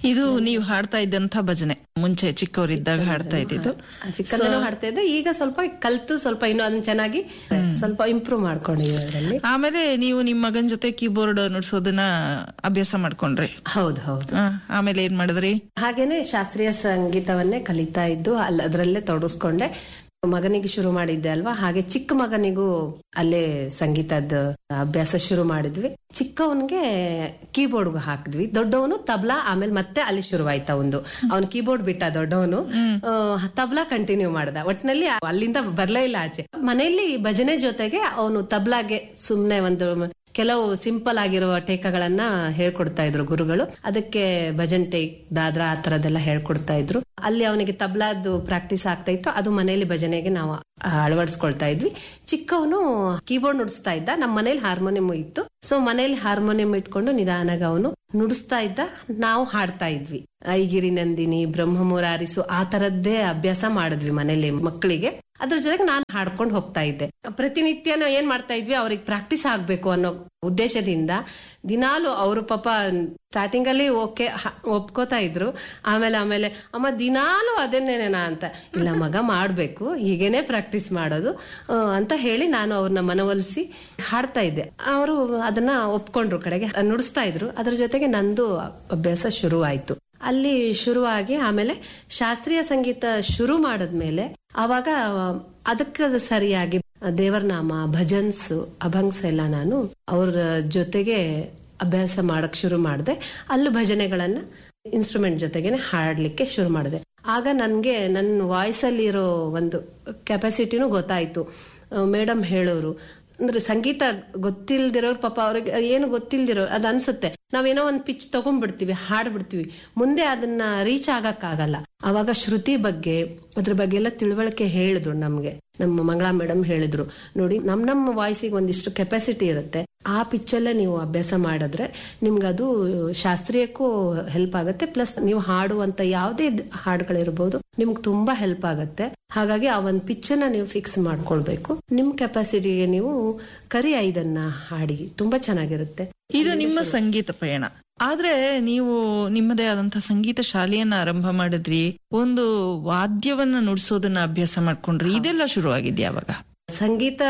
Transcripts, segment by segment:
ಇದು ನೀವು ಹಾಡ್ತಾ ಇದ್ದಂತ ಭಜನೆ ಮುಂಚೆ ಚಿಕ್ಕವರಿದ್ದಾಗ ಹಾಡ್ತಾ ಇದ್ದಿದ್ದು ಚಿಕ್ಕಂದನೂ ಹಾಡ್ತಾ ಇದ್ದೆ ಈಗ ಸ್ವಲ್ಪ ಕಲ್ತು ಸ್ವಲ್ಪ ಇನ್ನೂ ಅದನ್ನ ಚೆನ್ನಾಗಿ ಸ್ವಲ್ಪ ಇಂಪ್ರೂವ್ ಮಾಡ್ಕೊಂಡಿದ್ದೀವಿ ಅದರಲ್ಲಿ ಆಮೇಲೆ ನೀವು ನಿಮ್ ಮಗನ್ ಜೊತೆ ಕೀಬೋರ್ಡ್ ನುಡ್ಸೋದನ್ನ ಅಭ್ಯಾಸ ಮಾಡ್ಕೊಂಡ್ರಿ ಹೌದು ಹೌದು ಆ, ಆಮೇಲೆ ಏನ್ ಮಾಡಿದ್ರಿ ಹಾಗೇನೆ ಶಾಸ್ತ್ರೀಯ ಸಂಗೀತವನ್ನೇ ಕಲಿತಾ ಇದ್ದು ಅಲ್ಲಿ ಅದರಲ್ಲೇ ತೊಡಗಿಸ್ಕೊಂಡೆ ಮಗನಿಗೆ ಶುರು ಮಾಡಿದ್ದೆ ಅಲ್ವಾ ಹಾಗೆ ಚಿಕ್ಕ ಮಗನಿಗೂ ಅಲ್ಲೇ ಸಂಗೀತದ ಅಭ್ಯಾಸ ಶುರು ಮಾಡಿದ್ವಿ ಚಿಕ್ಕವನ್ಗೆ ಕೀಬೋರ್ಡ್ಗೂ ಹಾಕಿದ್ವಿ ದೊಡ್ಡವನು ತಬ್ಲಾ ಆಮೇಲೆ ಮತ್ತೆ ಅಲ್ಲಿ ಶುರುವಾಯ್ತಾ ಒಂದು ಅವನು ಕೀಬೋರ್ಡ್ ಬಿಟ್ಟ ದೊಡ್ಡವನು ಆ, ತಬ್ಲಾ ಕಂಟಿನ್ಯೂ ಮಾಡ್ದ ಒಟ್ನಲ್ಲಿ ಅಲ್ಲಿಂದ ಬರ್ಲೇ ಇಲ್ಲ ಆಚೆ ಮನೆಯಲ್ಲಿ ಭಜನೆ ಜೊತೆಗೆ ಅವನು ತಬ್ಲಾಗೆ ಸುಮ್ನೆ ಒಂದು ಕೆಲವು ಸಿಂಪಲ್ ಆಗಿರುವ ಟೇಕಗಳನ್ನ ಹೇಳ್ಕೊಡ್ತಾ ಇದ್ರು ಗುರುಗಳು ಅದಕ್ಕೆ ಭಜನ್ ಟೇಕ್ ದಾದ್ರಾ ಆ ತರದೆಲ್ಲ ಹೇಳ್ಕೊಡ್ತಾ ಇದ್ರು ಅಲ್ಲಿ ಅವನಿಗೆ ತಬ್ಲಾದ್ದು ಪ್ರಾಕ್ಟೀಸ್ ಆಗ್ತಾ ಇತ್ತು ಅದು ಮನೆಯಲ್ಲಿ ಭಜನೆಗೆ ನಾವು ಅಳವಡಿಸ್ಕೊಳ್ತಾ ಇದ್ವಿ ಚಿಕ್ಕವನು ಕೀಬೋರ್ಡ್ ನುಡಿಸ್ತಾ ಇದ್ದ ನಮ್ಮ ಮನೇಲಿ ಹಾರ್ಮೋನಿಯಂ ಇತ್ತು ಸೊ ಮನೇಲಿ ಹಾರ್ಮೋನಿಯಂ ಇಟ್ಕೊಂಡು ನಿಧಾನಾಗ ಅವನು ನುಡಿಸ್ತಾ ಇದ್ದ ನಾವು ಹಾಡ್ತಾ ಇದ್ವಿ ಐಗಿರಿ ನಂದಿನಿ ಬ್ರಹ್ಮ ಮುರಾರಿಸು ಆ ತರದ್ದೇ ಅಭ್ಯಾಸ ಮಾಡಿದ್ವಿ ಮನೇಲಿ ಮಕ್ಕಳಿಗೆ ಅದ್ರ ಜೊತೆಗೆ ನಾನು ಹಾಡ್ಕೊಂಡು ಹೋಗ್ತಾ ಇದ್ದೆ ಪ್ರತಿನಿತ್ಯನ ಏನ್ ಮಾಡ್ತಾ ಇದ್ವಿ ಅವ್ರಿಗೆ ಪ್ರಾಕ್ಟೀಸ್ ಆಗ್ಬೇಕು ಅನ್ನೋ ಉದ್ದೇಶದಿಂದ ದಿನಾಲು ಅವರು ಪಾಪ ಸ್ಟಾರ್ಟಿಂಗ್ ಅಲ್ಲಿ ಓಕೆ ಒಪ್ಕೋತಾ ಇದ್ರು ಆಮೇಲೆ ಆಮೇಲೆ ಅಮ್ಮ ದಿನಾಲು ಅದನ್ನೇನೇನಾ ಅಂತ ಇಲ್ಲ ಮಗ ಮಾಡ್ಬೇಕು ಹೀಗೇನೆ ಪ್ರಾಕ್ಟೀಸ್ ಮಾಡೋದು ಆ, ಅಂತ ಹೇಳಿ ನಾನು ಅವ್ರನ್ನ ಮನವೊಲಿಸಿ ಹಾಡ್ತಾ ಇದ್ದೆ ಅವರು ಅದನ್ನ ಒಪ್ಕೊಂಡ್ರು ಕಡೆಗೆ ನುಡಿಸ್ತಾ ಇದ್ರು ಅದ್ರ ಜೊತೆಗೆ ನಂದು ಅಭ್ಯಾಸ ಶುರು ಆಯ್ತು ಅಲ್ಲಿ ಶುರುವಾಗಿ ಆಮೇಲೆ ಶಾಸ್ತ್ರೀಯ ಸಂಗೀತ ಶುರು ಮಾಡಿದ್ಮೇಲೆ ಅವಾಗ ಅದಕ್ಕೆ ಸರಿಯಾಗಿ ದೇವರನಾಮ ಭಜನ್ಸ್ ಅಭಂಗ್ಸ್ ಎಲ್ಲ ನಾನು ಅವ್ರ ಜೊತೆಗೆ ಅಭ್ಯಾಸ ಮಾಡಕ್ ಶುರು ಮಾಡಿದೆ ಅಲ್ಲೂ ಭಜನೆಗಳನ್ನ ಇನ್ಸ್ಟ್ರೂಮೆಂಟ್ ಜೊತೆಗೇನೆ ಹಾಡ್ಲಿಕ್ಕೆ ಶುರು ಮಾಡಿದೆ ಆಗ ನನ್ಗೆ ನನ್ನ ವಾಯ್ಸ್ ಅಲ್ಲಿ ಇರೋ ಒಂದು ಕೆಪಾಸಿಟಿನೂ ಗೊತ್ತಾಯ್ತು ಮೇಡಮ್ ಹೇಳೋರು ಅಂದ್ರೆ ಸಂಗೀತ ಗೊತ್ತಿಲ್ದಿರೋರು ಪಾಪ ಅವ್ರಿಗೆ ಏನು ಗೊತ್ತಿಲ್ದಿರೋ ಅದ್ ಅನ್ಸುತ್ತೆ ನಾವೇನೋ ಒಂದ್ ಪಿಚ್ ತಗೊಂಡ್ಬಿಡ್ತೀವಿ ಹಾಡ್ಬಿಡ್ತೀವಿ ಮುಂದೆ ಅದನ್ನ ರೀಚ್ ಆಗಕ್ಕಾಗಲ್ಲ ಅವಾಗ ಶ್ರುತಿ ಬಗ್ಗೆ ಅದ್ರ ಬಗ್ಗೆ ಎಲ್ಲ ತಿಳುವಳಿಕೆ ಹೇಳಿದ್ರು ನಮ್ಗೆ ನಮ್ಮ ಮಂಗಳಾ ಮೇಡಮ್ ಹೇಳಿದ್ರು ನೋಡಿ ನಮ್ ನಮ್ಮ ವಾಯ್ಸಿಗೆ ಒಂದಿಷ್ಟು ಕೆಪಾಸಿಟಿ ಇರುತ್ತೆ ಆ ಪಿಚ್ಚಲ್ಲೇ ನೀವು ಅಭ್ಯಾಸ ಮಾಡಿದ್ರೆ ನಿಮ್ಗದು ಶಾಸ್ತ್ರೀಯಕ್ಕೂ ಹೆಲ್ಪ್ ಆಗುತ್ತೆ ಪ್ಲಸ್ ನೀವು ಹಾಡುವಂತ ಯಾವುದೇ ಹಾಡುಗಳಿರ್ಬೋದು ನಿಮ್ಗೆ ತುಂಬಾ ಹೆಲ್ಪ್ ಆಗುತ್ತೆ ಹಾಗಾಗಿ ಆ ಒಂದು ಪಿಚ್ಚನ್ನ ನೀವು ಫಿಕ್ಸ್ ಮಾಡ್ಕೊಳ್ಬೇಕು ನಿಮ್ ಕೆಪಾಸಿಟಿಗೆ ನೀವು ಕರಿ ಐದನ್ನ ಹಾಡಿ ತುಂಬಾ ಚೆನ್ನಾಗಿರುತ್ತೆ ಇದು ನಿಮ್ಮ ಸಂಗೀತ ಪಯಣ ಆದ್ರೆ ನೀವು ನಿಮ್ಮದೇ ಆದಂತಹ ಸಂಗೀತ ಶಾಲೆಯನ್ನ ಆರಂಭ ಮಾಡಿದ್ರಿ ಒಂದು ವಾದ್ಯವನ್ನ ನುಡಿಸೋದನ್ನ ಅಭ್ಯಾಸ ಮಾಡ್ಕೊಂಡ್ರಿ ಇದೆಲ್ಲ ಶುರು ಆಗಿದ್ಯಾ ಅವಾಗ ಸಂಗೀತ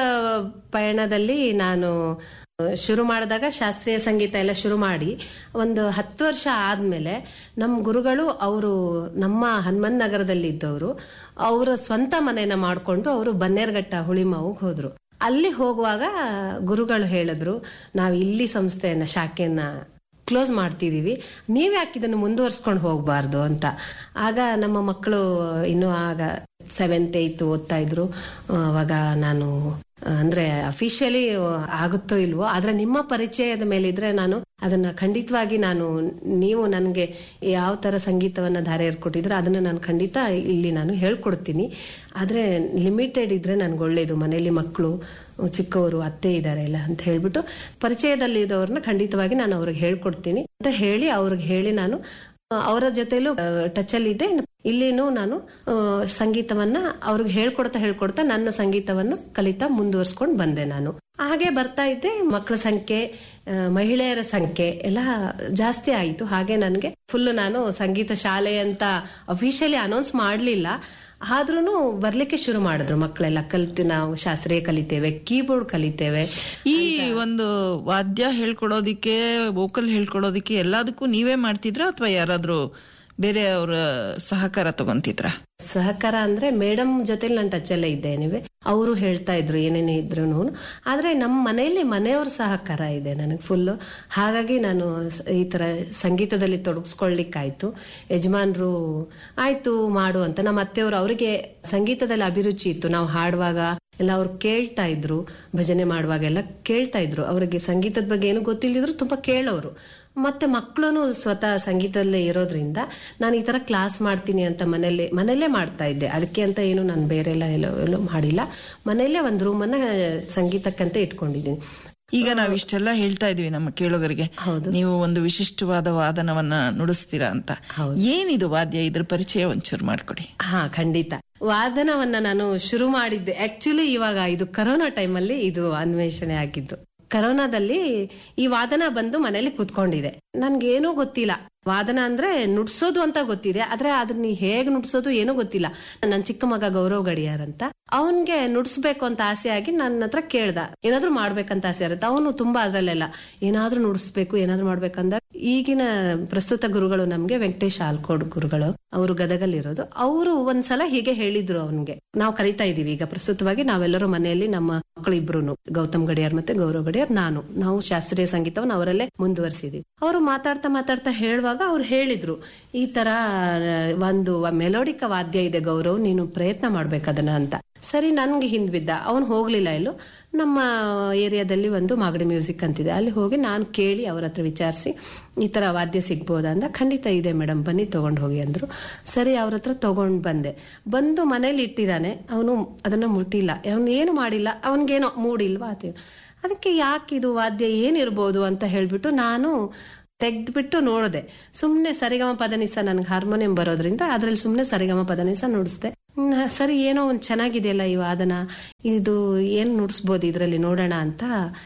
ಪಯಣದಲ್ಲಿ ನಾನು ಶುರು ಮಾಡಿದಾಗ ಶಾಸ್ತ್ರೀಯ ಸಂಗೀತ ಎಲ್ಲ ಶುರು ಮಾಡಿ ಒಂದು ಹತ್ತು ವರ್ಷ ಆದ್ಮೇಲೆ ನಮ್ಮ ಗುರುಗಳು ಅವರು ನಮ್ಮ ಹನುಮನ್ ನಗರದಲ್ಲಿ ಇದ್ದವರು ಅವರ ಸ್ವಂತ ಮನೆಯನ್ನ ಮಾಡ್ಕೊಂಡು ಅವರು ಬನ್ನೇರ್ಘಟ್ಟ ಹುಳಿಮಾವಿಗೆ ಹೋದ್ರು ಅಲ್ಲಿ ಹೋಗುವಾಗ ಗುರುಗಳು ಹೇಳಿದ್ರು ನಾವು ಇಲ್ಲಿ ಸಂಸ್ಥೆಯನ್ನ ಶಾಖೆಯನ್ನ ಕ್ಲೋಸ್ ಮಾಡ್ತಿದೀವಿ ನೀವ್ ಯಾಕೆ ಇದನ್ನು ಮುಂದುವರ್ಸ್ಕೊಂಡು ಹೋಗ್ಬಾರ್ದು ಅಂತ ಆಗ ನಮ್ಮ ಮಕ್ಕಳು ಇನ್ನು ಆಗ ಸೆವೆಂತ್ ಏಯ್ತ್ ಓದ್ತಾ ಇದ್ರು ಅವಾಗ ನಾನು ಅಂದ್ರೆ ಅಫಿಷಿಯಲಿ ಆಗುತ್ತೋ ಇಲ್ವೋ ಆದ್ರೆ ನಿಮ್ಮ ಪರಿಚಯದ ಮೇಲಿದ್ರೆ ನಾನು ಅದನ್ನ ಖಂಡಿತವಾಗಿ ನಾನು ನೀವು ನನಗೆ ಯಾವ ತರ ಸಂಗೀತವನ್ನ ಧಾರೆ ಏರ್ಕೊಟ್ಟಿದ್ರೆ ಅದನ್ನ ನಾನು ಖಂಡಿತ ಇಲ್ಲಿ ನಾನು ಹೇಳ್ಕೊಡ್ತೀನಿ ಆದ್ರೆ ಲಿಮಿಟೆಡ್ ಇದ್ರೆ ನನ್ಗೆ ಒಳ್ಳೇದು ಮನೇಲಿ ಮಕ್ಕಳು ಚಿಕ್ಕವರು ಅತ್ತೆ ಇದ್ದಾರೆ ಇಲ್ಲ ಅಂತ ಹೇಳ್ಬಿಟ್ಟು ಪರಿಚಯದಲ್ಲಿರೋರ್ನ ಖಂಡಿತವಾಗಿ ನಾನು ಅವ್ರಿಗೆ ಹೇಳ್ಕೊಡ್ತೀನಿ ಅಂತ ಹೇಳಿ ಅವ್ರಿಗೆ ಹೇಳಿ ನಾನು ಅವರ ಜೊತೆಲೂ ಟಚ್ ಅಲ್ಲಿ ಇದ್ದೆ ಇಲ್ಲಿನೂ ನಾನು ಆ, ಸಂಗೀತವನ್ನ ಅವ್ರಿಗೆ ಹೇಳ್ಕೊಡ್ತಾ ಹೇಳ್ಕೊಡ್ತಾ ನನ್ನ ಸಂಗೀತವನ್ನು ಕಲಿತಾ ಮುಂದುವರ್ಸ್ಕೊಂಡು ಬಂದೆ ನಾನು ಹಾಗೆ ಬರ್ತಾ ಇದ್ದೆ ಮಕ್ಕಳ ಸಂಖ್ಯೆ ಆ, ಮಹಿಳೆಯರ ಸಂಖ್ಯೆ ಎಲ್ಲ ಜಾಸ್ತಿ ಆಯಿತು ಹಾಗೆ ನನಗೆ ಫುಲ್ ನಾನು ಸಂಗೀತ ಶಾಲೆ ಅಂತ ಅಫಿಷಿಯಲಿ ಅನೌನ್ಸ್ ಮಾಡಲಿಲ್ಲ ಆದ್ರೂ ಬರ್ಲಿಕ್ಕೆ ಶುರು ಮಾಡಿದ್ರು ಮಕ್ಕಳೆಲ್ಲ ಕಲಿತು ನಾವು ಶಾಸ್ತ್ರೀಯ ಕಲಿತೇವೆ ಕೀಬೋರ್ಡ್ ಕಲಿತೇವೆ ಈ ಒಂದು ವಾದ್ಯ ಹೇಳ್ಕೊಡೋದಿಕ್ಕೆ ವೋಕಲ್ ಹೇಳ್ಕೊಡೋದಿಕ್ಕೆ ಎಲ್ಲದಕ್ಕೂ ನೀವೇ ಮಾಡ್ತಿದ್ರ ಅಥವಾ ಯಾರಾದ್ರೂ ಬೇರೆ ಅವರ ಸಹಕಾರ ತಗೊಂತಿದ್ರ ಸಹಕಾರ ಅಂದ್ರೆ ಮೇಡಮ್ ಜೊತೆಲಿ ನಾನು ಟಚ್ ಅಲ್ಲೇ ಇದ್ದೆ ನೀವೇ ಅವರು ಹೇಳ್ತಾ ಇದ್ರು ಏನೇನೇ ಇದ್ರು ಆದ್ರೆ ನಮ್ಮ ಮನೆಯಲ್ಲಿ ಮನೆಯವ್ರ ಸಹಕಾರ ಇದೆ ನನಗೆ ಫುಲ್ ಹಾಗಾಗಿ ನಾನು ಸ- ಈ ತರ ಸಂಗೀತದಲ್ಲಿ ತೊಡಗಿಸ್ಕೊಳ್ಲಿಕ್ಕಾಯ್ತು ಯಜಮಾನ್ರು ಆಯ್ತು ಮಾಡು ಅಂತ ನಮ್ಮ ಅತ್ತೆಯವರು ಅವರಿಗೆ ಸಂಗೀತದಲ್ಲಿ ಅಭಿರುಚಿ ಇತ್ತು ನಾವು ಹಾಡುವಾಗ ಎಲ್ಲ ಅವ್ರು ಕೇಳ್ತಾ ಇದ್ರು ಭಜನೆ ಮಾಡುವಾಗೆಲ್ಲ ಕೇಳ್ತಾ ಇದ್ರು ಅವರಿಗೆ ಸಂಗೀತದ ಬಗ್ಗೆ ಏನು ಗೊತ್ತಿಲ್ಲದಿದ್ರು ತುಂಬಾ ಕೇಳೋರು ಮತ್ತೆ ಮಕ್ಕಳು ಸ್ವತಃ ಸಂಗೀತದಲ್ಲೇ ಇರೋದ್ರಿಂದ ನಾನು ಈ ತರ ಕ್ಲಾಸ್ ಮಾಡ್ತೀನಿ ಅಂತ ಮನೇಲಿ ಮನೆಯಲ್ಲೇ ಮಾಡ್ತಾ ಇದ್ದೆ ಅದಕ್ಕೆ ಅಂತ ಏನು ನಾನು ಬೇರೆ ಎಲ್ಲ ಎಲ್ಲೋ ಎಲ್ಲೋ ಮಾಡಿಲ್ಲ ಮನೆಯಲ್ಲೇ ಒಂದು ರೂಮನ್ನ ಸಂಗೀತಕ್ಕಂತ ಇಟ್ಕೊಂಡಿದ್ದೀನಿ ಈಗ ನಾವ್ ಇಷ್ಟೆಲ್ಲ ಹೇಳ್ತಾ ಇದೀವಿ ನಮ್ಮ ಕೇಳುಗರಿಗೆ ಹೌದು. ನೀವು ಒಂದು ವಿಶಿಷ್ಟವಾದ ವಾದನವನ್ನ ನುಡಿಸ್ತೀರಾ ಅಂತ ಏನಿದು ವಾದ್ಯ ಇದ್ರ ಪರಿಚಯ ಒಂಚೂರು ಮಾಡ್ಕೊಡಿ ಹಾ ಖಂಡಿತ ವಾದನವನ್ನ ನಾನು ಶುರು ಮಾಡಿದ್ದೆ ಆಕ್ಚುಲಿ ಇವಾಗ ಇದು ಕರೋನಾ ಟೈಮಲ್ಲಿ ಇದು ಅನ್ವೇಷಣೆ ಆಗಿದ್ದು ಕರೋನಾದಲ್ಲಿ ಈ ವಾದನ ಬಂದು ಮನೇಲಿ ಕೂತ್ಕೊಂಡಿದೆ ನನ್ಗೇನೂ ಗೊತ್ತಿಲ್ಲ ವಾದನ ಅಂದ್ರೆ ನುಡ್ಸೋದು ಅಂತ ಗೊತ್ತಿದೆ ಆದ್ರೆ ಅದನ್ನ ಹೇಗ್ ನುಡ್ಸೋದು ಏನೂ ಗೊತ್ತಿಲ್ಲ ನನ್ನ ಚಿಕ್ಕ ಮಗ ಗೌರವ್ ಗಡಿಯಾರ್ ಅಂತ ಅವನ್ಗೆ ನುಡ್ಸ್ಬೇಕು ಅಂತ ಆಸೆ ಆಗಿ ನನ್ನ ಹತ್ರ ಕೇಳ್ದ ಏನಾದ್ರೂ ಮಾಡ್ಬೇಕಂತ ಆಸೆ ಇರುತ್ತೆ ಅವನು ತುಂಬಾ ಅದ್ರಲ್ಲೆಲ್ಲ ಏನಾದ್ರೂ ನುಡಿಸ್ಬೇಕು ಏನಾದ್ರೂ ಮಾಡ್ಬೇಕಂದ ಈಗಿನ ಪ್ರಸ್ತುತ ಗುರುಗಳು ನಮ್ಗೆ ವೆಂಕಟೇಶ್ ಆಲ್ಕೋಡ್ ಗುರುಗಳು ಅವರು ಗದಗಲ್ಲಿರೋದು ಅವರು ಒಂದ್ಸಲ ಹೀಗೆ ಹೇಳಿದ್ರು ಅವನ್ಗೆ ನಾವು ಕಲಿತಾ ಇದೀವಿ ಈಗ ಪ್ರಸ್ತುತವಾಗಿ ನಾವೆಲ್ಲರೂ ಮನೆಯಲ್ಲಿ ನಮ್ಮ ಮಕ್ಕಳು ಇಬ್ರು ಗೌತಮ್ ಗಡಿಯಾರ್ ಮತ್ತೆ ಗೌರವ್ ಗಡಿಯಾರ್ ನಾನು ನಾವು ಶಾಸ್ತ್ರೀಯ ಸಂಗೀತವನ್ನು ಅವರಲ್ಲೇ ಮುಂದುವರಿಸಿದೀವಿ ಅವರು ಮಾತಾಡ್ತಾ ಮಾತಾಡ್ತಾ ಹೇಳುವಾಗ ಅವ್ರು ಹೇಳಿದ್ರು ಈ ತರ ಒಂದು ಮೆಲೋಡಿಕ ವಾದ್ಯ ಇದೆ ಗೌರವ್ ನೀನು ಪ್ರಯತ್ನ ಮಾಡ್ಬೇಕು ಅದನ್ನ ಅಂತ ಸರಿ ನನ್ಗೆ ಹಿಂದ್ ಬಿದ್ದ ಅವನು ಹೋಗ್ಲಿಲ್ಲ ಎಲ್ಲೂ ನಮ್ಮ ಏರಿಯಾದಲ್ಲಿ ಒಂದು ಮಾಗಡಿ ಮ್ಯೂಸಿಕ್ ಅಂತಿದೆ ಅಲ್ಲಿ ಹೋಗಿ ನಾನು ಕೇಳಿ ಅವ್ರ ಹತ್ರ ವಿಚಾರಿಸಿ ಈ ತರ ವಾದ್ಯ ಸಿಗ್ಬೋದಾ ಅಂದ ಖಂಡಿತ ಇದೆ ಮೇಡಮ್ ಬನ್ನಿ ತಗೊಂಡ್ ಹೋಗಿ ಅಂದ್ರು ಸರಿ ಅವ್ರ ಹತ್ರ ತಗೊಂಡ್ ಬಂದೆ ಬಂದು ಮನೇಲಿ ಇಟ್ಟಿದ್ದಾನೆ ಅವನು ಅದನ್ನ ಮುಟ್ಟಿಲ್ಲ ಅವನು ಏನು ಮಾಡಿಲ್ಲ ಅವನ್ಗೇನೋ ಮೂಡಿಲ್ವಾ ಅದೇ ಅದಕ್ಕೆ ಯಾಕಿದು ವಾದ್ಯ ಏನಿರ್ಬೋದು ಅಂತ ಹೇಳ್ಬಿಟ್ಟು ನಾನು ತೆಗ್ದ್ಬಿಟ್ಟು ನೋಡಿದೆ ಸುಮ್ನೆ ಸರಿಗಮ ಪದನಿಸ ನನ್ಗೆ ಹಾರ್ಮೋನಿಯಂ ಬರೋದ್ರಿಂದ ಅದ್ರಲ್ಲಿ ಸುಮ್ನೆ ಸರಿಗಮ ಪದನಿಸ ನುಡಿಸ್ದೆ ಹ್ಮ್, ಸರಿ ಏನೋ ಒಂದ್ ಚೆನ್ನಾಗಿದೆಯಲ್ಲ ಈ ವಾದನ ಇದು ಏನ್ ನುಡಿಸ್ಬೋದು ಇದ್ರಲ್ಲಿ ನೋಡೋಣ ಅಂತ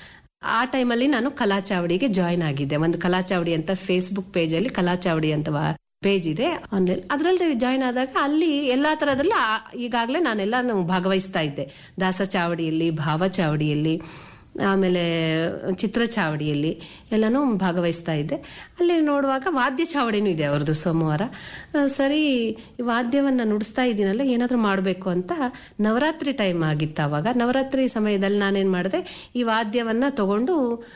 ಆ ಟೈಮಲ್ಲಿ ನಾನು ಕಲಾಚಾವಡಿಗೆ ಜಾಯ್ನ್ ಆಗಿದ್ದೆ ಒಂದು ಕಲಾಚಾವಡಿ ಅಂತ ಫೇಸ್ಬುಕ್ ಪೇಜ್ ಅಲ್ಲಿ ಕಲಾಚಾವಡಿ ಅಂತ ಪೇಜ್ ಇದೆ ಆನ್ಲೈನ್ ಅದರಲ್ಲಿ ಜಾಯ್ನ್ ಆದಾಗ ಅಲ್ಲಿ ಎಲ್ಲಾ ತರದಲ್ಲ ಈಗಾಗಲೇ ನಾನೆಲ್ಲ ಭಾಗವಹಿಸ್ತಾ ಇದ್ದೆ ದಾಸ ಚಾವಡಿಯಲ್ಲಿ ಭಾವ ಚಾವಡಿಯಲ್ಲಿ ಆಮೇಲೆ ಚಿತ್ರ ಚಾವಡಿಯಲ್ಲಿ ಎಲ್ಲಾನು ಭಾಗವಹಿಸ್ತಾ ಇದ್ದೆ ಅಲ್ಲಿ ನೋಡುವಾಗ ವಾದ್ಯ ಚಾವಡಿನೂ ಇದೆ ಅವ್ರದ್ದು ಸೋಮವಾರ ಆ, ಸರಿ ಈ ವಾದ್ಯವನ್ನ ನುಡಿಸ್ತಾ ಇದ್ದೀನಲ್ಲ ಏನಾದ್ರೂ ಮಾಡಬೇಕು ಅಂತ ನವರಾತ್ರಿ ಟೈಮ್ ಆಗಿತ್ತು ಅವಾಗ ನವರಾತ್ರಿ ಸಮಯದಲ್ಲಿ ನಾನೇನ್ ಮಾಡಿದೆ ಈ ವಾದ್ಯವನ್ನ ತಗೊಂಡು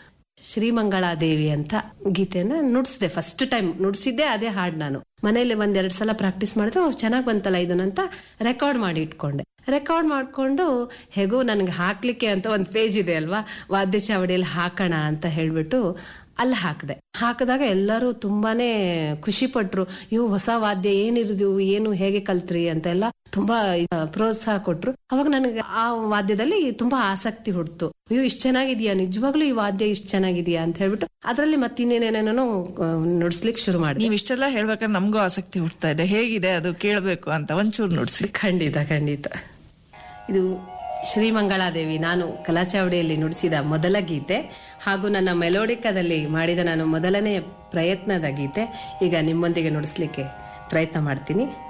ಶ್ರೀಮಂಗಳಾದೇವಿ ಅಂತ ಗೀತೆಯನ್ನ ನುಡಿಸಿದೆ ಫಸ್ಟ್ ಟೈಮ್ ನುಡಿಸಿದ್ದೆ ಅದೇ ಹಾಡ್ ನಾನು ಮನೇಲಿ ಒಂದೆರಡು ಸಲ ಪ್ರಾಕ್ಟೀಸ್ ಮಾಡಿದ್ರೆ ಚೆನ್ನಾಗಿ ಬಂತಲ್ಲ ಇದನ್ನಂತ ರೆಕಾರ್ಡ್ ಮಾಡಿ ಇಟ್ಕೊಂಡೆ ರೆಕಾರ್ಡ್ ಮಾಡ್ಕೊಂಡು ಹೇಗೂ ನನ್ಗೆ ಹಾಕ್ಲಿಕ್ಕೆ ಅಂತ ಒಂದು ಪೇಜ್ ಇದೆ ಅಲ್ವಾ ವಾದ್ಯ ಚಾವಡಿಯಲ್ಲಿ ಹಾಕೋಣ ಅಂತ ಹೇಳ್ಬಿಟ್ಟು ಅಲ್ಲಿ ಹಾಕಿದೆ ಹಾಕಿದಾಗ ಎಲ್ಲರೂ ತುಂಬಾನೇ ಖುಷಿ ಪಟ್ರು ಇವು ಹೊಸ ವಾದ್ಯ ಏನಿರಿದು ಏನು ಹೇಗೆ ಕಲ್ತ್ರಿ ಅಂತ ಎಲ್ಲ ತುಂಬಾ ಆ, ಪ್ರೋತ್ಸಾಹ ಕೊಟ್ರು ಅವಾಗ ನನಗೆ ಆ ವಾದ್ಯದಲ್ಲಿ ತುಂಬಾ ಆಸಕ್ತಿ ಹುಡ್ತು ಅಯ್ಯೋ ಇಷ್ಟ ಚೆನ್ನಾಗಿದ್ಯಾ ನಿಜವಾಗ್ಲೂ ಈ ವಾದ್ಯ ಇಷ್ಟ ಚೆನ್ನಾಗಿದ್ಯಾ ಅಂತ ಹೇಳ್ಬಿಟ್ಟು ಅದರಲ್ಲಿ ಮತ್ತಿನ್ನೇನೇನೇನೋ ನುಡಿಸ್ಲಿಕ್ಕೆ ಶುರು ಮಾಡಿದೆ ನೀವ್ ಇಷ್ಟೆಲ್ಲ ಹೇಳ್ಬೇಕಾದ್ರೆ ನಮಗೂ ಆಸಕ್ತಿ ಹುಡ್ತಾ ಇದೆ ಹೇಗಿದೆ ಅದು ಕೇಳಬೇಕು ಅಂತ ಒಂಚೂರು ನುಡ್ಸಿ ಖಂಡಿತ ಖಂಡಿತ ಇದು ಶ್ರೀಮಂಗಳಾದೇವಿ ನಾನು ಕಲಾಚಾವಡಿಯಲ್ಲಿ ನುಡಿಸಿದ ಮೊದಲ ಗೀತೆ ಹಾಗೂ ನನ್ನ ಮೆಲೋಡಿಕದಲ್ಲಿ ಮಾಡಿದ ನಾನು ಮೊದಲನೇ ಪ್ರಯತ್ನದ ಗೀತೆ ಈಗ ನಿಮ್ಮೊಂದಿಗೆ ನುಡಿಸ್ಲಿಕ್ಕೆ ಪ್ರಯತ್ನ ಮಾಡ್ತೀನಿ